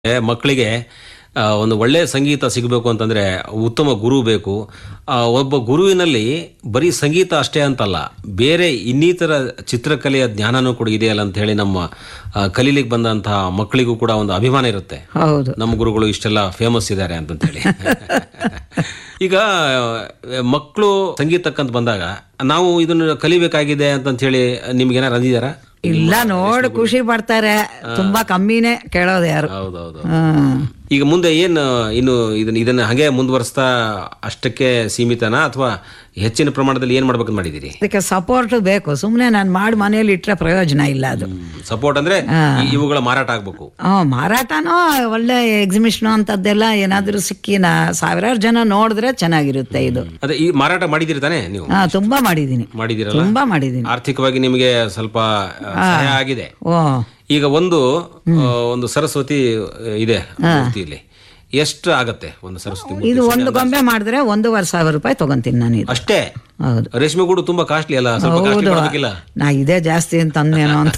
ಮಕ್ಕಳಿಗೆ ಆ, ಒಂದು ಒಳ್ಳೆ ಸಂಗೀತ ಸಿಗಬೇಕು ಅಂತಂದ್ರೆ ಉತ್ತಮ ಗುರು ಬೇಕು ಆ, ಒಬ್ಬ ಗುರುವಿನಲ್ಲಿ ಬರೀ ಸಂಗೀತ ಅಷ್ಟೇ ಅಂತಲ್ಲ ಬೇರೆ ಇನ್ನಿತರ ಚಿತ್ರಕಲೆಯ ಜ್ಞಾನನೂ ಕೂಡ ಇದೆಯಲ್ಲ ಅಂತ ಹೇಳಿ ನಮ್ಮ ಆ, ಕಲೀಲಿಕ್ಕೆ ಬಂದಂತಹ ಮಕ್ಕಳಿಗೂ ಕೂಡ ಒಂದು ಅಭಿಮಾನ ಇರುತ್ತೆ ಹೌದು ನಮ್ಮ ಗುರುಗಳು ಇಷ್ಟೆಲ್ಲ ಫೇಮಸ್ ಇದ್ದಾರೆ ಅಂತ ಹೇಳಿ ಈಗ ಮಕ್ಕಳು ಸಂಗೀತಕ್ಕಂತ ಬಂದಾಗ ನಾವು ಇದನ್ನು ಕಲಿಬೇಕಾಗಿದೆ ಅಂತ ಹೇಳಿ ನಿಮ್ಗೆ ಏನಾರು ಅಂದಿದಾರಾ ಇಲ್ಲ ನೋಡ್ ಖುಷಿ ಪಡ್ತಾರೆ ತುಂಬಾ ಕಮ್ಮಿನೇ ಕೇಳೋದು ಯಾರು ಹೌದೌದು ಹ್ಮ್ ಈಗ ಮುಂದೆ ಏನು ಇನ್ನು ಇದನ್ನ ಇದನ್ನ ಹಾಗೆ ಮುಂದುವರಿಸ್ತಾ ಅಷ್ಟಕ್ಕೆ ಸೀಮಿತನಾ ಅಥವಾ ಹೆಚ್ಚಿನ ಪ್ರಮಾಣದಲ್ಲಿ ಏನ್ ಮಾಡ್ಬೇಕಂತ ಮಾಡಿದ್ದೀರಿ ಅದಕ್ಕೆ ಸಪೋರ್ಟ್ ಬೇಕು ಸುಮ್ನೆ ನಾನು ಮಾಡಿ ಮನೇಲಿ ಇಟ್ರೆ ಪ್ರಯೋಜನ ಇಲ್ಲ ಅದು ಸಪೋರ್ಟ್ ಅಂದ್ರೆ ಈ- ಇವುಗಳ ಮಾರಾಟ ಆಗ್ಬೇಕು ಹ್ಮ್ ಮಾರಾಟನೋ ಒಳ್ಳೆ ಎಕ್ಸಿಬಿಷನ್ ಅಂತದ್ದೆಲ್ಲ ಏನಾದ್ರೂ ಸಿಕ್ಕಿ ನಾ ಸಾವಿರಾರು ಜನ ನೋಡಿದ್ರೆ ಚೆನ್ನಾಗಿರುತ್ತೆ ಇದು ಅದೇ ಈ ಮಾರಾಟ ಮಾಡಿದಿರಿ ತಾನೇ ನೀವು ಹಾ ತುಂಬಾ ಮಾಡಿದೀನಿ ಮಾಡಿದಿರಲ್ಲ ತುಂಬಾ ಮಾಡಿದೀನಿ ಆರ್ಥಿಕವಾಗಿ ನಿಮಗೆ ಸ್ವಲ್ಪ ಆ, ಸಹಾಯ ಆಗಿದೆ ಓ ಈಗ ಒಂದು ಆ, ಒಂದು ಸರಸ್ವತಿ ಆ, ಇದೆ ಮೂರ್ತಿಯಲ್ಲಿ ಎಷ್ಟು ಆಗತ್ತೆ ಒಂದು ಸರಸ್ವತಿ ಮೂರ್ತಿ ಇದು ಒಂದು ಗೊಂಬೆ ಮಾಡಿದ್ರೆ ಒಂದೂವರೆ ಸಾವಿರ ರೂಪಾಯಿ ತಗೊಂತೀನಿ ನಾನು ಇದು ಅಷ್ಟೇ ಹೌದು ರೇಷ್ಮೆ ಗೂಡು ತುಂಬಾ ಕಾಸ್ಟ್ಲಿ ಅಲ್ಲ ಸ್ವಲ್ಪ ಕಾಸ್ಟ್ಲಿ ಮಾಡೋದಕ್ಕಿಲ್ಲ ನಾ ಇದೇ ಜಾಸ್ತಿ ಅಂತ ಅಂದೇನೋ ಅಂತ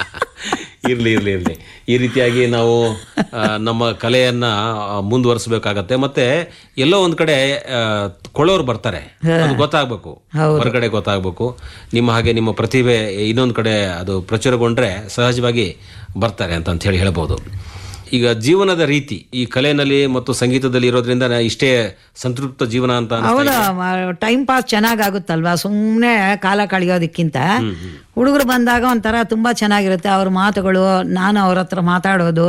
ಇರ್ಲಿ ಇರ್ಲಿ ಇರ್ಲಿ ಈ ರೀತಿಯಾಗಿ ನಾವು ಆ, ನಮ್ಮ ಕಲೆಯನ್ನ ಆ, ಮುಂದುವರಿಸಬೇಕಾಗತ್ತೆ ಮತ್ತೆ ಎಲ್ಲೋ ಒಂದ್ ಕಡೆ ಆ, ಕೊಳ್ಳೋರು ಬರ್ತಾರೆ ಅದು ಗೊತ್ತಾಗ್ಬೇಕು ಹೊರಗಡೆ ಗೊತ್ತಾಗ್ಬೇಕು ನಿಮ್ಮ ಹಾಗೆ ನಿಮ್ಮ ಪ್ರತಿಭೆ ಇನ್ನೊಂದ್ ಕಡೆ ಅದು ಪ್ರಚುರಗೊಂಡ್ರೆ ಸಹಜವಾಗಿ ಬರ್ತಾರೆ ಅಂತ ಅಂತ ಹೇಳಿ ಹೇಳ್ಬೋದು ಈಗ ಜೀವನದ ರೀತಿ ಈ ಕಲೆಯಲ್ಲಿ ಮತ್ತು ಸಂಗೀತದಲ್ಲಿ ಇರೋದ್ರಿಂದ ನಾ ಇಷ್ಟೇ ಸಂತೃಪ್ತ ಜೀವನ ಅಂತ ಅನಿಸ್ತಾ ಹೌದು ಟೈಮ್ ಪಾಸ್ ಚೆನ್ನಾಗಾಗುತ್ತಲ್ವಾ ಸುಮ್ಮನೆ ಕಾಲ ಕಳೆಯೋದಕ್ಕಿಂತ ಹುಡುಗರು ಬಂದಾಗ ಒಂಥರ ತುಂಬಾ ಚೆನ್ನಾಗಿರುತ್ತೆ ಅವ್ರ ಮಾತುಗಳು ನಾನು ಅವ್ರ ಹತ್ರ ಮಾತಾಡೋದು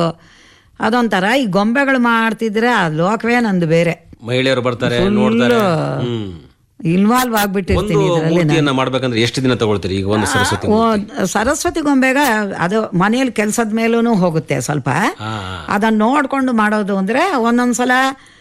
ಅದೊಂಥರ ಈ ಗೊಂಬೆಗಳು ಮಾಡ್ತಿದ್ರೆ ಆ ಲೋಕವೇ ನಂದು ಬೇರೆ ಮಹಿಳೆಯರು ಬರ್ತಾರೆ ನೋಡ್ತಾರೆ ಹ್ಮ್ ಇನ್ವಾಲ್ವ್ ಒಂದು ಆಗ್ಬಿಟ್ಟಿರ್ತೀನಿ ಮೂರ್ತಿಯನ್ನ ಮಾಡ್ಬೇಕಂದ್ರೆ ಎಷ್ಟು ದಿನ ತಗೊಳ್ತೀರಿ ಈಗ ಒಂದು ಸರಸ್ವತಿ ಓ ಸರಸ್ವತಿ ಗೊಂಬೆಗ ಅದು ಮನೇಲಿ ಕೆಲ್ಸದ ಮೇಲೂ ಹೋಗುತ್ತೆ ಸ್ವಲ್ಪ ಹಾ ಅದನ್ನ ನೋಡ್ಕೊಂಡು ಮಾಡೋದು ಅಂದ್ರೆ ಒಂದೊಂದ್ಸಲ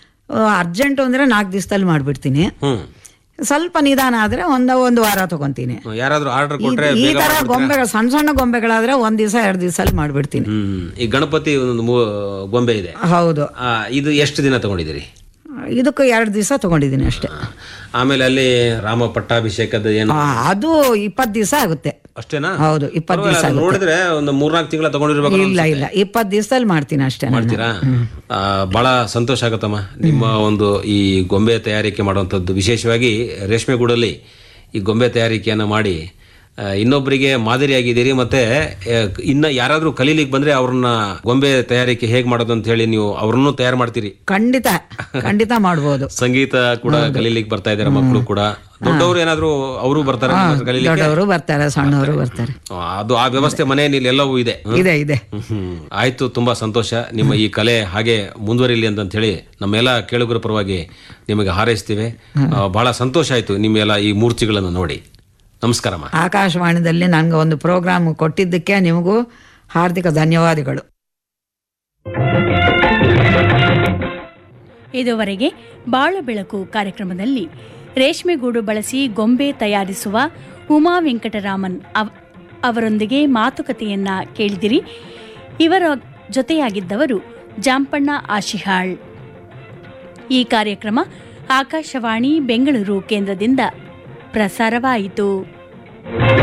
ಅರ್ಜೆಂಟ್ ಅಂದ್ರೆ ನಾಲ್ಕು ದಿವಸದಲ್ಲಿ ಮಾಡ್ಬಿಡ್ತೀನಿ ಹ್ಮ್ ಸ್ವಲ್ಪ ನಿಧಾನ ಆದ್ರೆ ಒಂದ ಒಂದು ವಾರ ತಗೊಂತೀನಿ ಯಾರಾದ್ರೂ ಆರ್ಡರ್ ಕೊಟ್ರೆ ಈ ಬೇಗ ತರ ಗೊಂಬೆಗಳು ಸಣ್ಣ ಸಣ್ಣ ಗೊಂಬೆಗಳಾದ್ರೆ ಒಂದ್ ದಿವಸ ಎರಡು ದಿವಸದಲ್ಲಿ ಮಾಡ್ಬಿಡ್ತೀನಿ ಹ್ಮ್ ಈ ಗಣಪತಿ ಒಂದು ಮೂ- ಗೊಂಬೆ ಇದೆ ಹೌದು ಆ, ಇದು ಎಷ್ಟು ದಿನ ತಗೊಂಡಿದ್ದೀರಿ ಇದಕ್ಕೂ ಎರಡು ದಿವಸ ತಗೊಂಡಿದ್ದೀನಿ ಅಷ್ಟೇ ಆಮೇಲೆ ಅಲ್ಲಿ ರಾಮ ಪಟ್ಟಾಭಿಷೇಕದ ಏನು ಆ, ಅದು ಇಪ್ಪತ್ತು ದಿವಸ ಆಗುತ್ತೆ ಅಷ್ಟೇನಾ ಹೌದು ಇಪ್ಪತ್ತು ದಿವಸ ಪರವಾಗಿಲ್ಲ, ಅದು ನೋಡಿದ್ರೆ ಒಂದು ಮೂರ್ನಾಲ್ಕು ತಿಂಗಳ ತಗೊಂಡಿರ್ಬೇಕು ಇಲ್ಲ ಇಲ್ಲ ಇಪ್ಪತ್ತು ದಿವಸದಲ್ಲಿ ಮಾಡ್ತೀನಿ ಅಷ್ಟೇ ನಾನು. ಮಾಡ್ತೀರಾ ಆ, ಬಹಳ ಸಂತೋಷ ಆಗತ್ತಮ್ಮ ನಿಮ್ಮ ಒಂದು ಈ ಗೊಂಬೆ ತಯಾರಿಕೆ ಮಾಡುವಂಥದ್ದು ವಿಶೇಷವಾಗಿ ರೇಷ್ಮೆ ಗೂಡಲ್ಲಿ ಈ ಗೊಂಬೆ ತಯಾರಿಕೆಯನ್ನು ಮಾಡಿ ಆ, ಇನ್ನೊಬ್ಬರಿಗೆ ಮಾದರಿಯಾಗಿದ್ದೀರಿ ಮತ್ತೆ ಆ, ಇನ್ನ ಯಾರಾದ್ರೂ ಕಲೀಲಿಕ್ಕೆ ಬಂದ್ರೆ ಅವ್ರನ್ನ ಗೊಂಬೆ ತಯಾರಿಕೆ ಹೇಗೆ ಮಾಡೋದು ಅಂತ ಹೇಳಿ ನೀವು ಅವ್ರನ್ನೂ ತಯಾರು ಮಾಡ್ತೀರಿ ಖಂಡಿತ ಖಂಡಿತ ಮಾಡ್ಬೋದು ಸಂಗೀತ ಕೂಡ ಕಲೀಲಿಕ್ಕೆ ಬರ್ತಾ ಇದ್ದಾರೆ ಮಕ್ಕಳು ಕೂಡ ದೊಡ್ಡವರು ಏನಾದ್ರೂ ಅವರು ಬರ್ತಾರೆ ನಿಮ್ಮ ಹತ್ರ ಕಲೀಲಿಕ್ಕೆ ದೊಡ್ಡವರು ಬರ್ತಾರೆ ಸಣ್ಣವರು ಬರ್ತಾರೆ ಆ, ಅದು ಆ ವ್ಯವಸ್ಥೆ ಮನೆಯಲ್ಲಿ ಎಲ್ಲವೂ ಇದೆ ಇದೆ ಇದೆ ಹ್ಮ್. ಆಯ್ತು ತುಂಬಾ ಸಂತೋಷ ನಿಮ್ಮ ಈ ಕಲೆ ಹಾಗೆ ಮುಂದುವರಿಲಿ ಅಂತ ಹೇಳಿ ನಮ್ಮೆಲ್ಲ ಕೇಳುಗರ ಪರವಾಗಿ ನಿಮಗೆ ಹಾರೈಸ್ತೀವಿ ಆ, ಬಹಳ ಸಂತೋಷ ಆಯ್ತು ನಿಮ್ಮೆಲ್ಲ ಈ ಮೂರ್ತಿಗಳನ್ನು ನೋಡಿ ನಮಸ್ಕಾರಮ್ಮ ಆಕಾಶವಾಣಿದಲ್ಲಿ ನನಗೆ ಒಂದು ಪ್ರೋಗ್ರಾಮ್ ಕೊಟ್ಟಿದ್ದಕ್ಕೆ ನಿಮಗೂ ಹಾರ್ದಿಕ ಧನ್ಯವಾದಗಳು ಇದುವರೆಗೆ ಬಾಳ ಬೆಳಕು ಕಾರ್ಯಕ್ರಮದಲ್ಲಿ ರೇಷ್ಮೆಗೂಡು ಬಳಸಿ ಗೊಂಬೆ ತಯಾರಿಸುವ ಉಮಾ ವೆಂಕಟರಾಮನ್ ಅವ್- ಅವರೊಂದಿಗೆ ಮಾತುಕತೆಯನ್ನ ಕೇಳಿದಿರಿ ಇವರ ಜೊತೆಯಾಗಿದ್ದವರು ಜಾಂಪಣ್ಣ ಆಶಿಹಾಳ್ ಈ ಕಾರ್ಯಕ್ರಮ ಆಕಾಶವಾಣಿ ಬೆಂಗಳೂರು ಕೇಂದ್ರದಿಂದ ಪ್ರಸಾರವಾಯಿತು